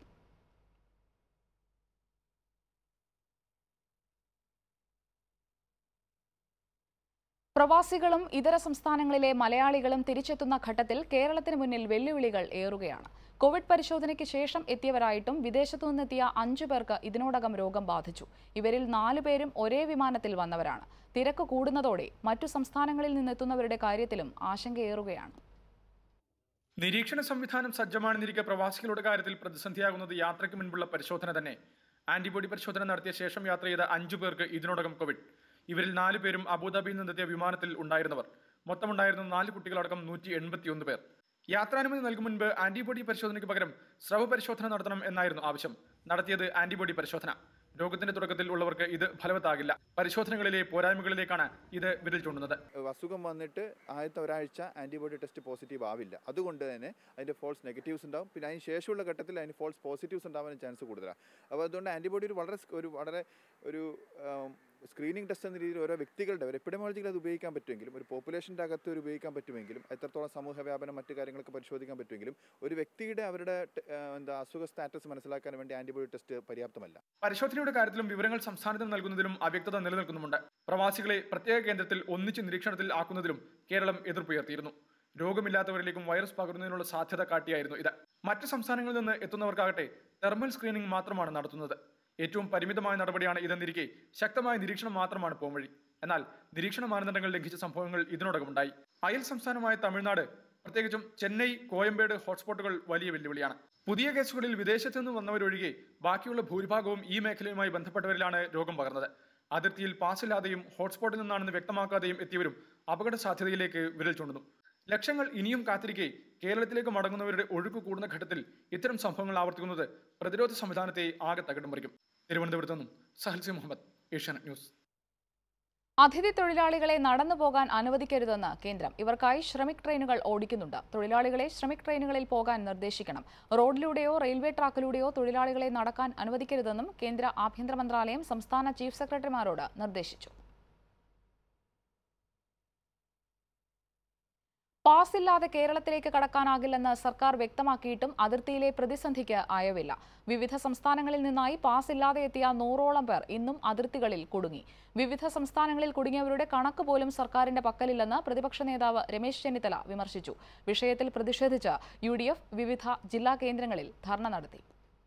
പ്രവാസികളും ഇതര സംസ്ഥാനങ്ങളിലെ മലയാളികളും തിരിച്ചെത്തുന്ന ഘട്ടത്തിൽ കേരളത്തിന് മുന്നിൽ വെല്ലുവിളികൾ ഏറുകയാണ് കോവിഡ് പരിശോധനയ്ക്ക് ശേഷം എത്തിയവരായിട്ടും വിദേശത്തു നിന്നെത്തിയ അഞ്ചു പേർക്ക് ഇതിനോടകം രോഗം ബാധിച്ചു ഇവരിൽ നാലു പേരും ഒരേ വിമാനത്തിൽ വന്നവരാണ് തിരക്ക് കൂടുന്നതോടെ മറ്റു സംസ്ഥാനങ്ങളിൽ നിന്നെത്തുന്നവരുടെ കാര്യത്തിലും ആശങ്കയേറുകയാണ് നിരീക്ഷണ സംവിധാനം സജ്ജമാണെന്നിരിക്കെ പ്രവാസികളുടെ കാര്യത്തിൽ പ്രതിസന്ധിയാകുന്നത് യാത്രയ്ക്ക് മുൻപുള്ള പരിശോധന തന്നെ ആന്റിബോഡി പരിശോധന നടത്തിയ ശേഷം യാത്ര ചെയ്ത അഞ്ചു പേർക്ക് ഇതിനോടകം കോവിഡ് ഇവരിൽ നാല് പേരും അബുദാബിയിൽ നിന്നെത്തിയ വിമാനത്തിൽ ഉണ്ടായിരുന്നവർ മൊത്തമുണ്ടായിരുന്ന നാല് കുട്ടികളടക്കം നൂറ്റി എൺപത്തിയൊന്ന് പേർ യാത്രാനുമതി നൽകും മുൻപ് ആന്റിബോഡി പരിശോധനയ്ക്ക് പകരം സ്രവ പരിശോധന നടത്തണം എന്നായിരുന്നു ആവശ്യം നടത്തിയത് ആന്റിബോഡി പരിശോധന രോഗത്തിന്റെ തുടക്കത്തിൽ ഉള്ളവർക്ക് ഇത് ഫലവത്താകില്ല പരിശോധനകളിലെ പോരായ്മകളിലേക്കാണ് ഇത് വിരൽ ചൂണ്ടുന്നത് അസുഖം വന്നിട്ട് ആദ്യത്തെ ഒരാഴ്ച ആൻറ്റിബോഡി ടെസ്റ്റ് പോസിറ്റീവ് ആവില്ല അതുകൊണ്ട് തന്നെ അതിൻ്റെ ഫോൾസ് നെഗറ്റീവ്സ് ഉണ്ടാവും പിന്നെ അതിന് ശേഷമുള്ള ഘട്ടത്തിൽ അതിന് ഫോൾസ് പോസിറ്റീവ്സ് ഉണ്ടാവാൻ ചാൻസ് കൂടുതലാണ് അപ്പോൾ അതുകൊണ്ട് ആൻറ്റിബോഡി ഒരു വളരെ സ്- ഒരു വളരെ ഒരു സ്ക്രീനിങ് ടെസ്റ്റ് എന്ന രീതിയിൽ ഓരോ വ്യക്തികളുടെ ഒരു എപ്പിഡമോളജികൾ അത് ഉപയോഗിക്കാൻ പറ്റുമെങ്കിലും ഒരു പോപ്പുലേഷൻ്റെ അകത്ത് ഒരു ഉപയോഗിക്കാൻ പറ്റുമെങ്കിലും എത്രത്തോളം സമൂഹ വ്യാപനം മറ്റു കാര്യങ്ങളൊക്കെ പരിശോധിക്കാൻ പറ്റുമെങ്കിലും ഒരു വ്യക്തിയുടെ അവരുടെ ടെ- ആ, എന്താ അസുഖ സ്റ്റാറ്റസ് മനസ്സിലാക്കാൻ വേണ്ടി ആൻറ്റിബോഡി ടെസ്റ്റ് പര്യാപ്തമല്ല പരിശോധനയുടെ കാര്യത്തിലും വിവരങ്ങൾ സംസ്ഥാനത്തിന് നൽകുന്നതിലും അവ്യക്തത നിലനിൽക്കുന്നുമുണ്ട് പ്രവാസികളെ പ്രത്യേക കേന്ദ്രത്തിൽ ഒന്നിച്ച് നിരീക്ഷണത്തിൽ ആക്കുന്നതിലും കേരളം എതിർപ്പുയർത്തിയിരുന്നു രോഗമില്ലാത്തവരിലേക്കും വൈറസ് പകരുന്നതിനുള്ള സാധ്യത കാട്ടിയായിരുന്നു ഇത് മറ്റ് സംസ്ഥാനങ്ങളിൽ നിന്ന് എത്തുന്നവർക്കാകട്ടെ തെർമൽ സ്ക്രീനിംഗ് മാത്രമാണ് നടത്തുന്നത് ഏറ്റവും പരിമിതമായ നടപടിയാണ് ഇതെന്നിരിക്കെ ശക്തമായ നിരീക്ഷണം മാത്രമാണ് പോംവഴി എന്നാൽ നിരീക്ഷണ മാനദണ്ഡങ്ങൾ ലംഘിച്ച സംഭവങ്ങൾ ഇതിനോടകം ഉണ്ടായി അയൽ സംസ്ഥാനമായ തമിഴ്നാട് പ്രത്യേകിച്ചും ചെന്നൈ കോയമ്പേട് ഹോട്ട്സ്പോട്ടുകൾ വലിയ വെല്ലുവിളിയാണ് പുതിയ കേസുകളിൽ വിദേശത്തു നിന്ന് വന്നവരൊഴികെ ബാക്കിയുള്ള ഭൂരിഭാഗവും ഈ മേഖലയുമായി ബന്ധപ്പെട്ടവരിലാണ് രോഗം പകർന്നത് അതിർത്തിയിൽ പാസില്ലാതെയും ഹോട്ട്സ്പോട്ടിൽ നിന്നാണെന്ന് വ്യക്തമാക്കാതെയും എത്തിയവരും അപകട സാധ്യതയിലേക്ക് വിരൽ ചൂണ്ടുന്നു ലക്ഷങ്ങൾ ഇനിയും കാത്തിരിക്കെ കേരളത്തിലേക്ക് മടങ്ങുന്നവരുടെ ഒഴുക്ക് കൂടുന്ന ഘട്ടത്തിൽ ഇത്തരം സംഭവങ്ങൾ ആവർത്തിക്കുന്നത് പ്രതിരോധ സംവിധാനത്തെ ആകെ തകിടം മറിക്കും തിരുവനന്തപുരത്ത് നിന്നും സഹൽസി മുഹമ്മദ് ഏഷ്യാനെറ്റ് ന്യൂസ് അതിഥി തൊഴിലാളികളെ നടന്നു പോകാൻ അനുവദിക്കരുതെന്ന് കേന്ദ്രം ഇവർക്കായി ശ്രമിക് ട്രെയിനുകൾ ഓടിക്കുന്നുണ്ട് തൊഴിലാളികളെ ശ്രമിക് ട്രെയിനുകളിൽ പോകാൻ നിർദ്ദേശിക്കണം റോഡിലൂടെയോ റെയിൽവേ ട്രാക്കിലൂടെയോ തൊഴിലാളികളെ നടക്കാൻ അനുവദിക്കരുതെന്നും കേന്ദ്ര ആഭ്യന്തര മന്ത്രാലയം സംസ്ഥാന ചീഫ് സെക്രട്ടറിമാരോട് നിർദ്ദേശിച്ചു പാസ് ഇല്ലാതെ കേരളത്തിലേക്ക് കടക്കാനാകില്ലെന്ന് സർക്കാർ വ്യക്തമാക്കിയിട്ടും അതിർത്തിയിലെ പ്രതിസന്ധിക്ക് അയവില്ല വിവിധ സംസ്ഥാനങ്ങളിൽ നിന്നായി പാസ് ഇല്ലാതെ എത്തിയ നൂറോളം പേർ ഇന്നും അതിർത്തികളിൽ കുടുങ്ങി വിവിധ സംസ്ഥാനങ്ങളിൽ കുടുങ്ങിയവരുടെ കണക്ക് പോലും സർക്കാരിന്റെ പക്കലില്ലെന്ന് പ്രതിപക്ഷ നേതാവ് രമേശ് ചെന്നിത്തല വിമർശിച്ചു വിഷയത്തിൽ പ്രതിഷേധിച്ച് യു വിവിധ ജില്ലാ കേന്ദ്രങ്ങളിൽ ധർണ നടത്തി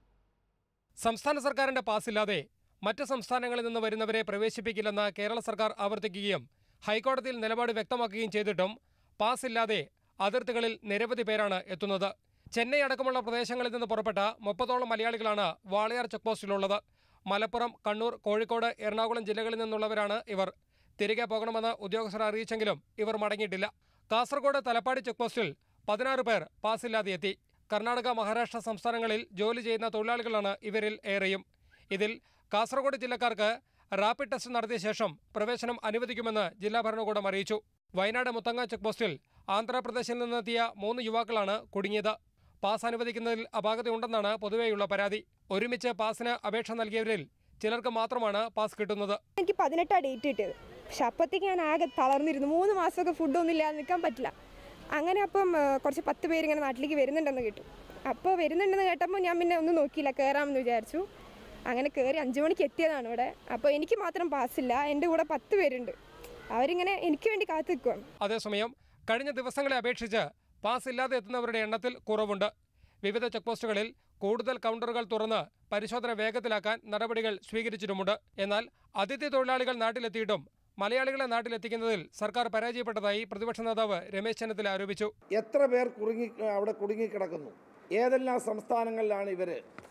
സംസ്ഥാന സർക്കാരിന്റെ പാസില്ലാതെ മറ്റ് സംസ്ഥാനങ്ങളിൽ നിന്ന് വരുന്നവരെ പ്രവേശിപ്പിക്കില്ലെന്ന് കേരള സർക്കാർ ആവർത്തിക്കുകയും ഹൈക്കോടതിയിൽ നിലപാട് വ്യക്തമാക്കുകയും ചെയ്തിട്ടും പാസ് ഇല്ലാതെ അതിർത്തികളിൽ നിരവധി പേരാണ് എത്തുന്നത് ചെന്നൈ അടക്കമുള്ള പ്രദേശങ്ങളിൽ നിന്ന് പുറപ്പെട്ട മുപ്പതോളം മലയാളികളാണ് വാളയാർ ചെക്ക് പോസ്റ്റിലുള്ളത് മലപ്പുറം കണ്ണൂർ കോഴിക്കോട് എറണാകുളം ജില്ലകളിൽ നിന്നുള്ളവരാണ് ഇവർ തിരികെ പോകണമെന്ന് ഉദ്യോഗസ്ഥർ അറിയിച്ചെങ്കിലും ഇവർ മടങ്ങിയിട്ടില്ല കാസർഗോഡ് തലപ്പാടി ചെക്ക് പോസ്റ്റിൽ പതിനാറ് പേർ പാസില്ലാതെ എത്തി കർണാടക മഹാരാഷ്ട്ര സംസ്ഥാനങ്ങളിൽ ജോലി ചെയ്യുന്ന തൊഴിലാളികളാണ് ഇവരിൽ ഏറെയും ഇതിൽ കാസർഗോഡ് ജില്ലക്കാർക്ക് റാപ്പിഡ് ടെസ്റ്റ് നടത്തിയ ശേഷം പ്രവേശനം അനുവദിക്കുമെന്ന് ജില്ലാ ഭരണകൂടം അറിയിച്ചു വയനാട് മുത്തങ്ങ ചെക്ക് പോസ്റ്റിൽ ആന്ധ്രാപ്രദേശിൽ നിന്നെത്തിയ മൂന്ന് യുവാക്കളാണ് കുടുങ്ങിയത് പാസ് അനുവദിക്കുന്നതിൽ അപാകതയുണ്ടെന്നാണ് പൊതുവെയുള്ള പരാതി ഒരുമിച്ച് പാസിന് അപേക്ഷ നൽകിയവരിൽ ചിലർക്ക് മാത്രമാണ് പാസ് കിട്ടുന്നത് എനിക്ക് പതിനെട്ടാണ് ഡേറ്റ് കിട്ടിയത് പക്ഷെ അപ്പോഴത്തേക്ക് ഞാൻ ആകെ തളർന്നിരുന്നു മൂന്ന് മാസമൊക്കെ ഫുഡൊന്നും ഇല്ലാതെ നിൽക്കാൻ പറ്റില്ല അങ്ങനെ അപ്പം ആ, കുറച്ച് പത്ത് പേര് ഇങ്ങനെ നാട്ടിലേക്ക് വരുന്നുണ്ടെന്ന് കേട്ടു അപ്പോൾ വരുന്നുണ്ടെന്ന് കേട്ടപ്പോൾ ഞാൻ പിന്നെ ഒന്നും നോക്കിയില്ല കയറാമെന്ന് വിചാരിച്ചു അങ്ങനെ കയറി അഞ്ച് മണിക്ക് എത്തിയതാണ് ഇവിടെ അപ്പോൾ എനിക്ക് മാത്രം പാസ്സില്ല എൻ്റെ കൂടെ പത്ത് പേരുണ്ട് അവരിങ്ങനെ എനിക്ക് വേണ്ടി കാത്തു നിൽക്കുവാണ് അതേസമയം കഴിഞ്ഞ ദിവസങ്ങളെ അപേക്ഷിച്ച് പാസ് ഇല്ലാതെ എത്തുന്നവരുടെ എണ്ണത്തിൽ കുറവുണ്ട് വിവിധ ചെക്ക് പോസ്റ്റുകളിൽ കൂടുതൽ കൗണ്ടറുകൾ തുറന്ന് പരിശോധന വേഗത്തിലാക്കാൻ നടപടികൾ സ്വീകരിച്ചിട്ടുമുണ്ട് എന്നാൽ അതിഥി തൊഴിലാളികൾ നാട്ടിലെത്തിയിട്ടും മലയാളികളെ നാട്ടിലെത്തിക്കുന്നതിൽ സർക്കാർ പരാജയപ്പെട്ടതായി പ്രതിപക്ഷ നേതാവ് രമേശ് ചെന്നിത്തല ആരോപിച്ചു എത്ര പേർ കുടുങ്ങി അവിടെ കുടുങ്ങിക്കിടക്കുന്നു ഏതെല്ലാം സംസ്ഥാനങ്ങളിലാണ് ഇവർ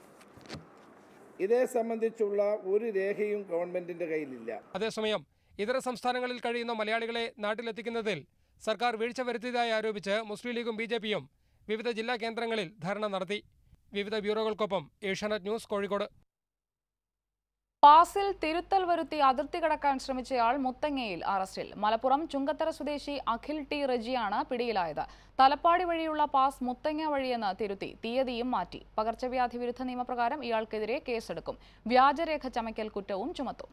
ഇതേ സംബന്ധിച്ചുള്ള ഒരു രേഖയും ഗവൺമെന്റിന്റെ കയ്യിലില്ല അതേസമയം ഇതര സംസ്ഥാനങ്ങളിൽ കഴിയുന്ന മലയാളികളെ നാട്ടിലെത്തിക്കുന്നതിൽ സർക്കാർ വീഴ്ച വരുത്തിയതായി ആരോപിച്ച് മുസ്ലിം ലീഗും ബി ജെ പിയും വിവിധ ജില്ലാ കേന്ദ്രങ്ങളിൽ ധർണ നടത്തി വിവിധ ബ്യൂറോകൾക്കൊപ്പം ഏഷ്യാനെറ്റ് ന്യൂസ് കോഴിക്കോട് പാസിൽ തിരുത്തൽ വരുത്തി അതിർത്തി കടക്കാൻ ശ്രമിച്ചയാൾ മുത്തങ്ങയിൽ അറസ്റ്റിൽ മലപ്പുറം ചുങ്കത്തറ സ്വദേശി അഖിൽ ടി റജിയാണ് പിടിയിലായത് തലപ്പാടി വഴിയുള്ള പാസ് മുത്തങ്ങ വഴിയെന്ന് തിരുത്തി തീയതിയും മാറ്റി പകർച്ചവ്യാധി വിരുദ്ധ നിയമപ്രകാരം ഇയാൾക്കെതിരെ കേസെടുക്കും വ്യാജരേഖ ചമയ്ക്കൽ കുറ്റവും ചുമത്തും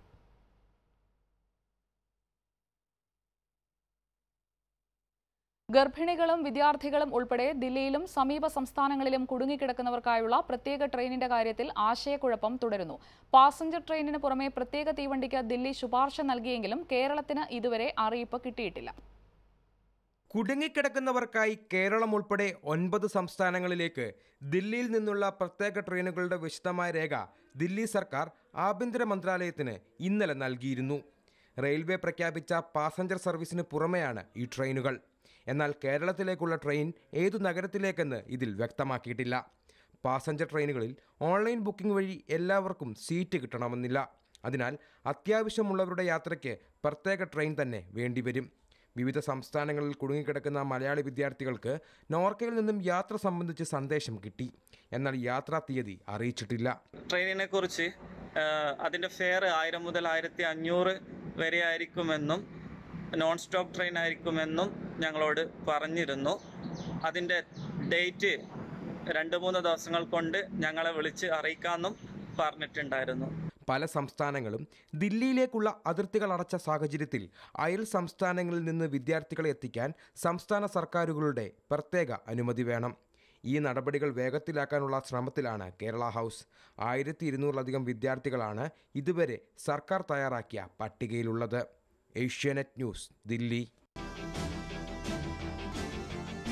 ഗർഭിണികളും വിദ്യാർത്ഥികളും ഉൾപ്പെടെ ദില്ലിയിലും സമീപ സംസ്ഥാനങ്ങളിലും കുടുങ്ങിക്കിടക്കുന്നവർക്കായുള്ള പ്രത്യേക ട്രെയിനിന്റെ കാര്യത്തിൽ ആശയക്കുഴപ്പം തുടരുന്നു പാസഞ്ചർ ട്രെയിനിന് പുറമെ പ്രത്യേക തീവണ്ടിക്ക് ദില്ലി ശുപാർശ നൽകിയെങ്കിലും കേരളത്തിന് ഇതുവരെ അറിയിപ്പ് കിട്ടിയിട്ടില്ല കുടുങ്ങിക്കിടക്കുന്നവർക്കായി കേരളം ഉൾപ്പെടെ ഒൻപത് സംസ്ഥാനങ്ങളിലേക്ക് ദില്ലിയിൽ നിന്നുള്ള പ്രത്യേക ട്രെയിനുകളുടെ വിശദമായ രേഖ ദില്ലി സർക്കാർ ആഭ്യന്തര മന്ത്രാലയത്തിന് ഇന്നലെ നൽകിയിരുന്നു റെയിൽവേ പ്രഖ്യാപിച്ച പാസഞ്ചർ സർവീസിന് പുറമെയാണ് ഈ ട്രെയിനുകൾ എന്നാൽ കേരളത്തിലേക്കുള്ള ട്രെയിൻ ഏതു നഗരത്തിലേക്കെന്ന് ഇതിൽ വ്യക്തമാക്കിയിട്ടില്ല പാസഞ്ചർ ട്രെയിനുകളിൽ ഓൺലൈൻ ബുക്കിംഗ് വഴി എല്ലാവർക്കും സീറ്റ് കിട്ടണമെന്നില്ല അതിനാൽ അത്യാവശ്യമുള്ളവരുടെ യാത്രയ്ക്ക് പ്രത്യേക ട്രെയിൻ തന്നെ വേണ്ടിവരും വിവിധ സംസ്ഥാനങ്ങളിൽ കുടുങ്ങിക്കിടക്കുന്ന മലയാളി വിദ്യാർത്ഥികൾക്ക് നോർക്കയിൽ നിന്നും യാത്ര സംബന്ധിച്ച് സന്ദേശം കിട്ടി എന്നാൽ യാത്രാ തീയതി അറിയിച്ചിട്ടില്ല ട്രെയിനിനെ കുറിച്ച് അതിൻ്റെ ഫെയർ ആയിരം മുതൽ ആയിരത്തി അഞ്ഞൂറ് വരെ ആയിരിക്കുമെന്നും നോൺ സ്റ്റോപ്പ് ട്രെയിൻ ആയിരിക്കുമെന്നും ഞങ്ങളോട് പറഞ്ഞിരുന്നു അതിൻ്റെ ഡേറ്റ് രണ്ട് മൂന്ന് ദിവസങ്ങൾ കൊണ്ട് ഞങ്ങളെ വിളിച്ച് അറിയിക്കാമെന്നും പറഞ്ഞിട്ടുണ്ടായിരുന്നു പല സംസ്ഥാനങ്ങളും ദില്ലിയിലേക്കുള്ള അതിർത്തികൾ അടച്ച സാഹചര്യത്തിൽ അയൽ സംസ്ഥാനങ്ങളിൽ നിന്ന് വിദ്യാർത്ഥികളെ എത്തിക്കാൻ സംസ്ഥാന സർക്കാരുകളുടെ പ്രത്യേക അനുമതി വേണം ഈ നടപടികൾ വേഗത്തിലാക്കാനുള്ള ശ്രമത്തിലാണ് കേരള ഹൗസ് ആയിരത്തി ഇരുന്നൂറിലധികം വിദ്യാർത്ഥികളാണ് ഇതുവരെ സർക്കാർ തയ്യാറാക്കിയ പട്ടികയിലുള്ളത് ഏഷ്യാനെറ്റ് ന്യൂസ് ദില്ലി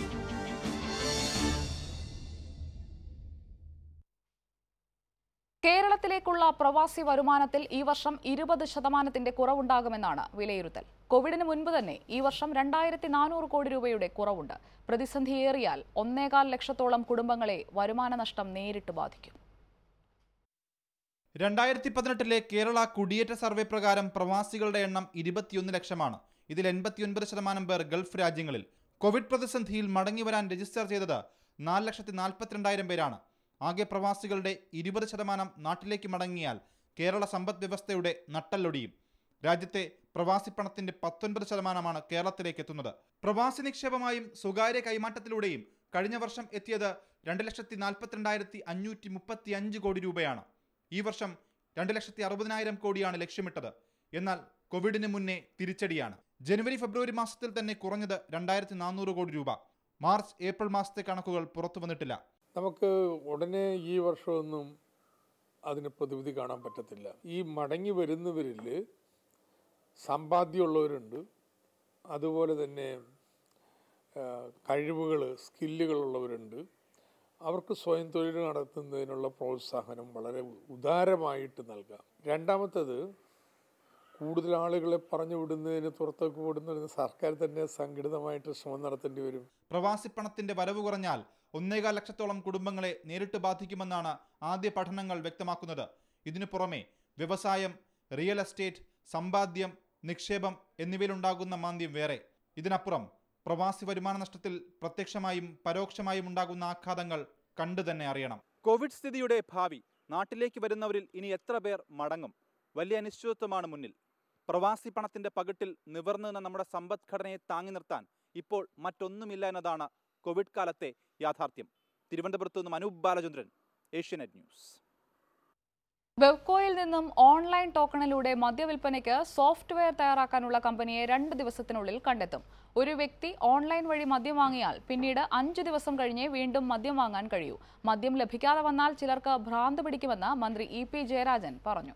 കേരളത്തിലേക്കുള്ള പ്രവാസി വരുമാനത്തിൽ ഈ വർഷം ഇരുപത് ശതമാനത്തിന്റെ കുറവുണ്ടാകുമെന്നാണ് വിലയിരുത്തൽ കോവിഡിന് മുൻപ് തന്നെ ഈ വർഷം രണ്ടായിരത്തി നാനൂറ് കോടി രൂപയുടെ കുറവുണ്ട് പ്രതിസന്ധിയേറിയാൽ ഒന്നേകാൽ ലക്ഷത്തോളം കുടുംബങ്ങളെ വരുമാന നഷ്ടം നേരിട്ട് ബാധിക്കും രണ്ടായിരത്തി പതിനെട്ടിലെ കേരള കുടിയേറ്റ സർവേ പ്രകാരം പ്രവാസികളുടെ എണ്ണം ഇരുപത്തിയൊന്ന് ലക്ഷമാണ് ഇതിൽ എൺപത്തിയൊൻപത് ശതമാനം പേർ ഗൾഫ് രാജ്യങ്ങളിൽ കോവിഡ് പ്രതിസന്ധിയിൽ മടങ്ങിവരാൻ രജിസ്റ്റർ ചെയ്തത് നാല് ലക്ഷത്തി നാൽപ്പത്തിരണ്ടായിരം പേരാണ് ആകെ പ്രവാസികളുടെ ഇരുപത് ശതമാനം നാട്ടിലേക്ക് മടങ്ങിയാൽ കേരള സമ്പദ് വ്യവസ്ഥയുടെ നട്ടല്ലൊടിയും രാജ്യത്തെ പ്രവാസി പണത്തിന്റെ പത്തൊൻപത് ശതമാനമാണ് കേരളത്തിലേക്ക് എത്തുന്നത് പ്രവാസി നിക്ഷേപമായും സ്വകാര്യ കൈമാറ്റത്തിലൂടെയും കഴിഞ്ഞ വർഷം എത്തിയത് രണ്ട് ലക്ഷത്തി നാൽപ്പത്തിരണ്ടായിരത്തി അഞ്ഞൂറ്റി മുപ്പത്തി അഞ്ച് കോടി രൂപയാണ് ഈ വർഷം രണ്ട് ലക്ഷത്തി അറുപതിനായിരം കോടിയാണ് ലക്ഷ്യമിട്ടത് എന്നാൽ കോവിഡിന് മുന്നേ തിരിച്ചടിയാണ് ജനുവരി ഫെബ്രുവരി മാസത്തിൽ തന്നെ കുറഞ്ഞത് രണ്ടായിരത്തി നാനൂറ് കോടി രൂപ മാർച്ച് ഏപ്രിൽ മാസത്തെ കണക്കുകൾ പുറത്തു വന്നിട്ടില്ല നമുക്ക് ഉടനെ ഈ വർഷമൊന്നും അതിന് പ്രതിവിധി കാണാൻ പറ്റത്തില്ല ഈ മടങ്ങി വരുന്നവരിൽ സമ്പാദ്യമുള്ളവരുണ്ട് അതുപോലെ തന്നെ കഴിവുകൾ സ്കില്ലുകളുള്ളവരുണ്ട് അവർക്ക് സ്വയം തൊഴിൽ നടത്തുന്നതിനുള്ള പ്രോത്സാഹനം വളരെ ഉദാരമായിട്ട് നൽകാം രണ്ടാമത്തത് കൂടുതൽ ആളുകളെ പറഞ്ഞു വിടുന്നതിന് പുറത്തേക്ക് വിടുന്നതിന് സർക്കാർ തന്നെ സംഘടിതമായിട്ട് ശ്രമം നടത്തേണ്ടി വരും പ്രവാസി പണത്തിന്റെ വരവ് കുറഞ്ഞാൽ ഒന്നേകാൽ ലക്ഷത്തോളം കുടുംബങ്ങളെ നേരിട്ട് ബാധിക്കുമെന്നാണ് ആദ്യ പഠനങ്ങൾ വ്യക്തമാക്കുന്നത് ഇതിനു പുറമെ വ്യവസായം റിയൽ എസ്റ്റേറ്റ് സമ്പാദ്യം നിക്ഷേപം എന്നിവയിലുണ്ടാകുന്ന മാന്ദ്യം വേറെ ഇതിനപ്പുറം പ്രവാസി വരുമാന നഷ്ടത്തിൽ പ്രത്യക്ഷമായും പരോക്ഷമായും ഉണ്ടാകുന്ന ആഘാതങ്ങൾ കണ്ടു തന്നെ അറിയണം കോവിഡ് സ്ഥിതിയുടെ ഭാവി നാട്ടിലേക്ക് വരുന്നവരിൽ ഇനി എത്ര പേർ മടങ്ങും വലിയ അനിശ്ചിതത്വമാണ് മുന്നിൽ പ്രവാസി പണത്തിന്റെ പകിട്ടിൽ നിവർന്നു നിന്ന നമ്മുടെ സമ്പദ്ഘടനയെ താങ്ങി നിർത്താൻ ഇപ്പോൾ മറ്റൊന്നുമില്ല എന്നതാണ് കോവിഡ് കാലത്തെ യാഥാർത്ഥ്യം തിരുവനന്തപുരത്ത് നിന്നും അനൂപ് ബാലചന്ദ്രൻ ഏഷ്യനെറ്റ് ന്യൂസ് വെബ്കോയിൽ നിന്നും ഓൺലൈൻ ടോക്കണിലൂടെ മദ്യവിൽപ്പനയ്ക്ക് സോഫ്റ്റ്വെയർ തയ്യാറാക്കാനുള്ള കമ്പനിയെ രണ്ട് ദിവസത്തിനുള്ളിൽ കണ്ടെത്തും ഒരു വ്യക്തി ഓൺലൈൻ വഴി മദ്യം വാങ്ങിയാൽ പിന്നീട് അഞ്ചു ദിവസം കഴിഞ്ഞേ വീണ്ടും മദ്യം വാങ്ങാൻ കഴിയൂ മദ്യം ലഭിക്കാതെ വന്നാൽ ചിലർക്ക് ഭ്രാന്ത് പിടിക്കുമെന്ന് മന്ത്രി ഇ പി ജയരാജൻ പറഞ്ഞു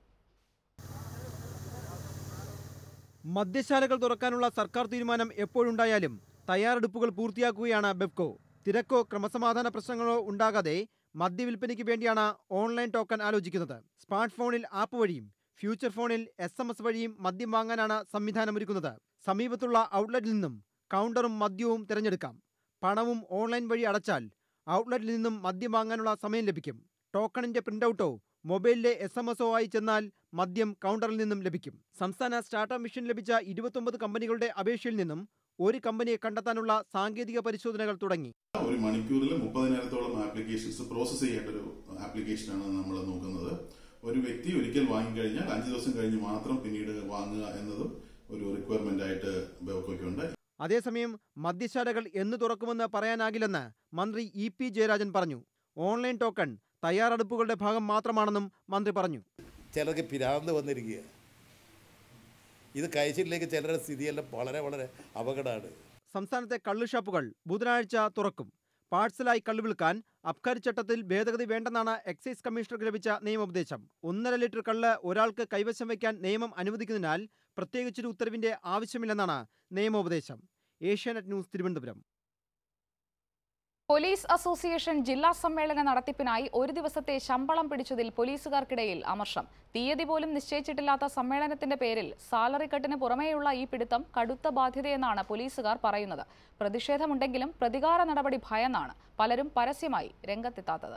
മദ്യശാലകൾ തുറക്കാനുള്ള സർക്കാർ തീരുമാനം എപ്പോഴുണ്ടായാലും തയ്യാറെടുപ്പുകൾ പൂർത്തിയാക്കുകയാണ് ബെബ്കോ തിരക്കോ ക്രമസമാധാന പ്രശ്നങ്ങളോ ഉണ്ടാകാതെ മദ്യവിൽപ്പനയ്ക്ക് വേണ്ടിയാണ് ഓൺലൈൻ ടോക്കൺ ആലോചിക്കുന്നത് സ്മാർട്ട് ഫോണിൽ ആപ്പ് വഴിയും ഫ്യൂച്ചർ ഫോണിൽ എസ് എം എസ് വഴിയും മദ്യം വാങ്ങാനാണ് സംവിധാനമൊരുക്കുന്നത് സമീപത്തുള്ള ഔട്ട്ലെറ്റിൽ നിന്നും കൗണ്ടറും മദ്യവും തിരഞ്ഞെടുക്കാം പണവും ഓൺലൈൻ വഴി അടച്ചാൽ ഔട്ട്ലെറ്റിൽ നിന്നും മദ്യം വാങ്ങാനുള്ള സമയം ലഭിക്കും ടോക്കണിന്റെ പ്രിന്റൌട്ടോ മൊബൈലിലെ എസ് എം എസോ ആയി ചെന്നാൽ മദ്യം കൗണ്ടറിൽ നിന്നും ലഭിക്കും സംസ്ഥാന സ്റ്റാർട്ടപ്പ് മിഷൻ ലഭിച്ച ഇരുപത്തൊമ്പത് കമ്പനികളുടെ അപേക്ഷയിൽ നിന്നും ഒരു കമ്പനിയെ കണ്ടെത്താനുള്ള സാങ്കേതിക പരിശോധനകൾ തുടങ്ങി ഒരു മണിക്കൂറിൽ മുപ്പതിനായിരത്തോളം ആപ്ലിക്കേഷൻസ് പ്രോസസ്സ് ചെയ്യേണ്ട ഒരു ആപ്ലിക്കേഷനാണ് നമ്മൾ നോക്കുന്നത് ഒരു വ്യക്തി ഒരിക്കൽ വാങ്ങിക്കഴിഞ്ഞാൽ അഞ്ച് ദിവസം കഴിഞ്ഞ് മാത്രം പിന്നീട് വാങ്ങുക എന്നതും ഒരു റിക്വയർമെന്റ് ആയിട്ട് ബെവക്കോയ്ക്കുണ്ട് അതേസമയം മദ്യശാലകൾ എന്ന് തുറക്കുമെന്ന് പറയാനാകില്ലെന്ന് മന്ത്രി ഇ പി ജയരാജൻ പറഞ്ഞു ഓൺലൈൻ ടോക്കൺ തയ്യാറെടുപ്പുകളുടെ ഭാഗം മാത്രമാണെന്നും മന്ത്രി പറഞ്ഞു ചിലർക്ക് പിരാന്ത് വന്നിരിക്കുക ഇത് കഴിച്ചിട്ടില്ലെങ്കിൽ ചിലരുടെ സ്ഥിതിയെല്ലാം വളരെ വളരെ അപകടമാണ് സംസ്ഥാനത്തെ കള്ളുഷാപ്പുകൾ ബുധനാഴ്ച തുറക്കും പാഴ്സലായി കള്ളു വിൽക്കാൻ അബ്കാരി ചട്ടത്തിൽ ഭേദഗതി വേണ്ടെന്നാണ് എക്സൈസ് കമ്മീഷണർക്ക് ലഭിച്ച നിയമോപദേശം ഒന്നര ലിറ്റർ കള്ള് ഒരാൾക്ക് കൈവശം വയ്ക്കാൻ നിയമം അനുവദിക്കുന്നതിനാൽ പ്രത്യേകിച്ചൊരു ഉത്തരവിന്റെ ആവശ്യമില്ലെന്നാണ് നിയമോപദേശം Asianet news Thiruvananthapuram police association ജില്ലാ സമ്മേളന നടത്തിപ്പിനായി ഒരു ദിവസത്തെ ശമ്പളം പിടിച്ചതിൽ പോലീസുകാർക്കിടയിൽ അമർഷം തീയതി പോലും നിശ്ചയിച്ചിട്ടില്ലാത്ത സമ്മേളനത്തിന്റെ പേരിൽ സാലറി കട്ടിന് പുറമേയുള്ള ഈ പിടുത്തം കടുത്ത ബാധ്യതയെന്നാണ് പോലീസുകാർ പറയുന്നത് പ്രതിഷേധമുണ്ടെങ്കിലും പ്രതികാര നടപടി ഭയന്നാണ് പലരും പരസ്യമായി രംഗത്തെത്താത്തത്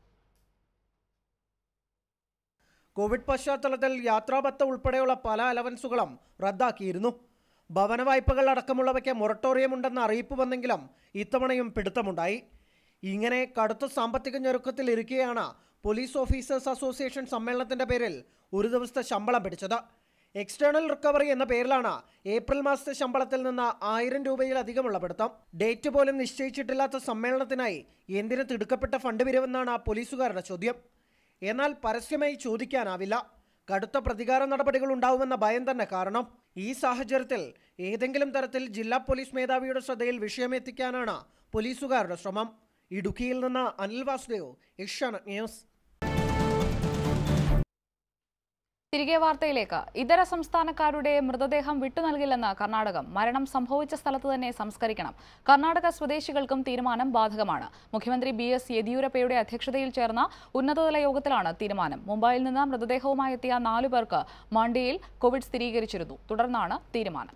കോവിഡ് പശ്ചാത്തലത്തിൽ യാത്രാബത്ത ഉൾപ്പെടെയുള്ള പല അലവൻസുകളും റദ്ദാക്കിയിരുന്നു ഭവന വായ്പകൾ അടക്കമുള്ളവയ്ക്ക് മൊറട്ടോറിയം ഉണ്ടെന്ന അറിയിപ്പ് വന്നെങ്കിലും ഇത്തവണയും പിടുത്തമുണ്ടായി ഇങ്ങനെ കടുത്ത സാമ്പത്തിക ഞെരുക്കത്തിൽ ഇരിക്കെയാണ് പോലീസ് ഓഫീസേഴ്സ് അസോസിയേഷൻ സമ്മേളനത്തിന്റെ പേരിൽ ഒരു ദിവസത്തെ ശമ്പളം പിടിച്ചത് എക്സ്റ്റേണൽ റിക്കവറി എന്ന പേരിലാണ് ഏപ്രിൽ മാസത്തെ ശമ്പളത്തിൽ നിന്ന് ആയിരം രൂപയിലധികമുള്ള പിടുത്തം ഡേറ്റ് പോലും നിശ്ചയിച്ചിട്ടില്ലാത്ത സമ്മേളനത്തിനായി എന്തിന് തിടുക്കപ്പെട്ട ഫണ്ട് പിരിവെന്നാണ് പോലീസുകാരുടെ ചോദ്യം എന്നാൽ പരസ്യമായി ചോദിക്കാനാവില്ല കടുത്ത പ്രതികാര നടപടികൾ ഉണ്ടാവുമെന്ന ഭയം തന്നെ കാരണം ഈ സാഹചര്യത്തിൽ ഏതെങ്കിലും തരത്തിൽ ജില്ലാ പോലീസ് മേധാവിയുടെ ശ്രദ്ധയിൽ വിഷയമെത്തിക്കാനാണ് പോലീസുകാരുടെ ശ്രമം ഇടുക്കിയിൽ നിന്ന് അനിൽ വാസുദേവ് ഏഷ്യാനെറ്റ് ന്യൂസ് തിരികെ വാർത്തയിലേക്ക് ഇതര സംസ്ഥാനക്കാരുടെ മൃതദേഹം വിട്ടു നൽകില്ലെന്ന് കർണാടകം മരണം സംഭവിച്ച സ്ഥലത്ത് തന്നെ സംസ്കരിക്കണം കർണാടക സ്വദേശികൾക്കും തീരുമാനം ബാധകമാണ് മുഖ്യമന്ത്രി ബി എസ് യെദ്യൂരപ്പയുടെ അധ്യക്ഷതയിൽ ചേർന്ന ഉന്നതതല യോഗത്തിലാണ് തീരുമാനം മുംബൈയിൽ നിന്ന് മൃതദേഹവുമായി എത്തിയ നാലു പേർക്ക് മാണ്ടിയിൽ കോവിഡ് സ്ഥിരീകരിച്ചിരുന്നു തുടർന്നാണ് തീരുമാനം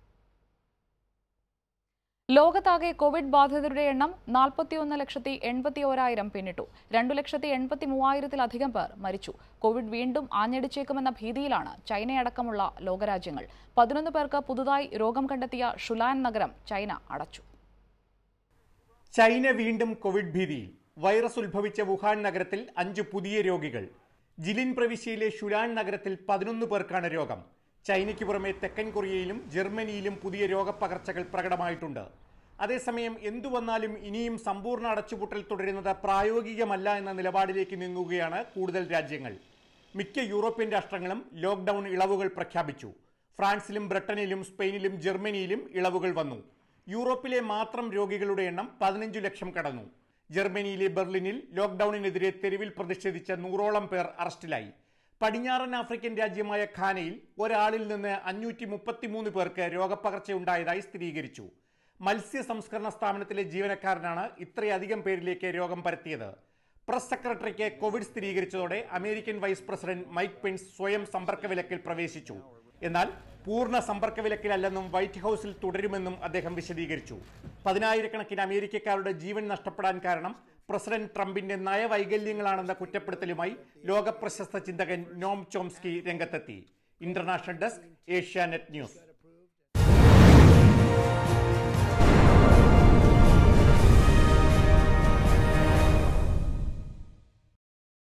ലോകത്താകെ കോവിഡ് ബാധിതരുടെ എണ്ണം നാൽപ്പത്തിയൊന്ന് ലക്ഷത്തി എൺപത്തി ഓരായിരം പിന്നിട്ടു രണ്ടു ലക്ഷത്തി എൺപത്തി മൂവായിരത്തിലധികം പേർ മരിച്ചു കോവിഡ് വീണ്ടും ആഞ്ഞടിച്ചേക്കുമെന്ന ഭീതിയിലാണ് ചൈനയടക്കമുള്ള ലോകരാജ്യങ്ങൾ പതിനൊന്ന് പേർക്ക് പുതുതായി രോഗം കണ്ടെത്തിയ ഷുലാൻ നഗരം ചൈന അടച്ചു ചൈന വീണ്ടും കോവിഡ് ഭീതിയിൽ വൈറസ് ഉത്ഭവിച്ച വുഹാൻ നഗരത്തിൽ അഞ്ച് പുതിയ രോഗികൾ ജിലിൻ പ്രവിശ്യയിലെ ഷുലാൻ നഗരത്തിൽ പതിനൊന്ന് പേർക്കാണ് രോഗം ചൈനയ്ക്ക് പുറമെ തെക്കൻ കൊറിയയിലും ജർമ്മനിയിലും പുതിയ രോഗപ്പകർച്ചകൾ പ്രകടമായിട്ടുണ്ട് അതേസമയം എന്തു വന്നാലും ഇനിയും സമ്പൂർണ്ണ അടച്ചുപൂട്ടൽ തുടരുന്നത് പ്രായോഗികമല്ല എന്ന നിലപാടിലേക്ക് നീങ്ങുകയാണ് കൂടുതൽ രാജ്യങ്ങൾ മിക്ക യൂറോപ്യൻ രാഷ്ട്രങ്ങളും ലോക്ക്ഡൌൺ ഇളവുകൾ പ്രഖ്യാപിച്ചു ഫ്രാൻസിലും ബ്രിട്ടനിലും സ്പെയിനിലും ജർമ്മനിയിലും ഇളവുകൾ വന്നു യൂറോപ്പിലെ മാത്രം രോഗികളുടെ എണ്ണം പതിനഞ്ചു ലക്ഷം കടന്നു ജർമ്മനിയിലെ ബെർലിനിൽ ലോക്ക്ഡൌണിനെതിരെ തെരുവിൽ പ്രതിഷേധിച്ച നൂറോളം പേർ അറസ്റ്റിലായി പടിഞ്ഞാറൻ ആഫ്രിക്കൻ രാജ്യമായ ഖാനയിൽ ഒരാളിൽ നിന്ന് അഞ്ഞൂറ്റി മുപ്പത്തിമൂന്ന് പേർക്ക് രോഗപ്പകർച്ചയുണ്ടായതായി സ്ഥിരീകരിച്ചു മത്സ്യ സംസ്കരണ സ്ഥാപനത്തിലെ ജീവനക്കാരനാണ് ഇത്രയധികം പേരിലേക്ക് രോഗം പരത്തിയത് പ്രസ് സെക്രട്ടറിക്ക് കോവിഡ് സ്ഥിരീകരിച്ചതോടെ American vice president Mike Pence സ്വയം സമ്പർക്ക വിലക്കിൽ പ്രവേശിച്ചു എന്നാൽ പൂർണ്ണ സമ്പർക്ക വിലക്കിലല്ലെന്നും വൈറ്റ് ഹൌസിൽ തുടരുമെന്നും അദ്ദേഹം വിശദീകരിച്ചു പതിനായിരക്കണക്കിന് അമേരിക്കക്കാരുടെ ജീവൻ നഷ്ടപ്പെടാൻ കാരണം പ്രസിഡന്റ് ട്രംപിന്റെ നയവൈകല്യങ്ങളാണെന്ന കുറ്റപ്പെടുത്തലുമായി ലോക പ്രശസ്ത ചിന്തകൻ നോം ചോംസ്കി രംഗത്തെത്തി ഇന്റർനാഷണൽ ഡെസ്ക് ഏഷ്യാനെറ്റ് ന്യൂസ്